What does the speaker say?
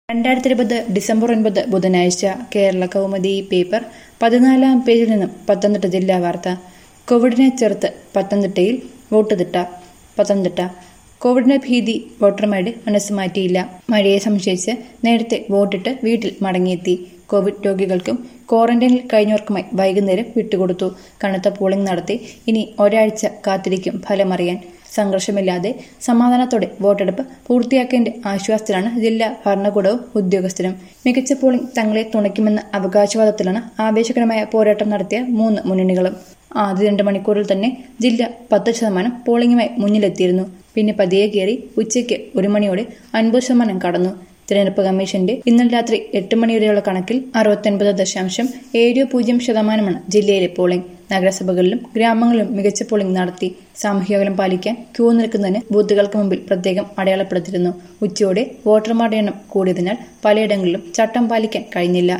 രണ്ടായിരത്തി ഇരുപത് ഡിസംബർ ഒൻപത് ബുധനാഴ്ച കേരള കൗമുദി പേപ്പർ പതിനാലാം പേജിൽ നിന്നും പത്തനംതിട്ട ജില്ലാ വാർത്ത കോവിഡിനെ ചെറുത്ത് പത്തനംതിട്ടയിൽ വോട്ട് തിട്ട പത്തനംതിട്ട കോവിഡിന്റെ ഭീതി വോട്ടർമാരുടെ മനസ്സ് മാറ്റിയില്ല മഴയെ സംശയിച്ച് നേരത്തെ വോട്ടിട്ട് വീട്ടിൽ മടങ്ങിയെത്തി കോവിഡ് രോഗികൾക്കും ക്വാറന്റൈനിൽ കഴിഞ്ഞവർക്കുമായി വൈകുന്നേരം വിട്ടുകൊടുത്തു കനത്ത പോളിംഗ് നടത്തി ഇനി ഒരാഴ്ച കാത്തിരിക്കും ഫലമറിയാൻ സംഘർഷമില്ലാതെ സമാധാനത്തോടെ വോട്ടെടുപ്പ് പൂർത്തിയാക്കേണ്ട ആശ്വാസത്തിലാണ് ജില്ലാ ഭരണകൂടവും ഉദ്യോഗസ്ഥരും മികച്ച പോളിംഗ് തങ്ങളെ തുണയ്ക്കുമെന്ന അവകാശവാദത്തിലാണ് ആവേശകരമായ പോരാട്ടം നടത്തിയ മൂന്ന് മുന്നണികളും ആദ്യ രണ്ട് മണിക്കൂറിൽ തന്നെ ജില്ല പത്ത് ശതമാനം പോളിംഗുമായി മുന്നിലെത്തിയിരുന്നു പിന്നെ പതിയെ കയറി ഉച്ചയ്ക്ക് ഒരു മണിയോടെ അൻപത് ശതമാനം കടന്നു തിരഞ്ഞെടുപ്പ് കമ്മീഷന്റെ ഇന്നലെ രാത്രി എട്ട് മണിവരെയുള്ള കണക്കിൽ അറുപത്തൊൻപത് ദശാംശം ഏഴ് പൂജ്യം ശതമാനമാണ് ജില്ലയിലെ പോളിംഗ് നഗരസഭകളിലും ഗ്രാമങ്ങളിലും മികച്ച പോളിംഗ് നടത്തി സാമൂഹിക അകലം പാലിക്കാൻ ക്യൂ നിൽക്കുന്നതിന് ബൂത്തുകൾക്ക് മുമ്പിൽ പ്രത്യേകം അടയാളപ്പെടുത്തിയിരുന്നു ഉച്ചയോടെ വോട്ടർമാരുടെ എണ്ണം കൂടിയതിനാൽ പലയിടങ്ങളിലും ചട്ടം പാലിക്കാൻ കഴിഞ്ഞില്ല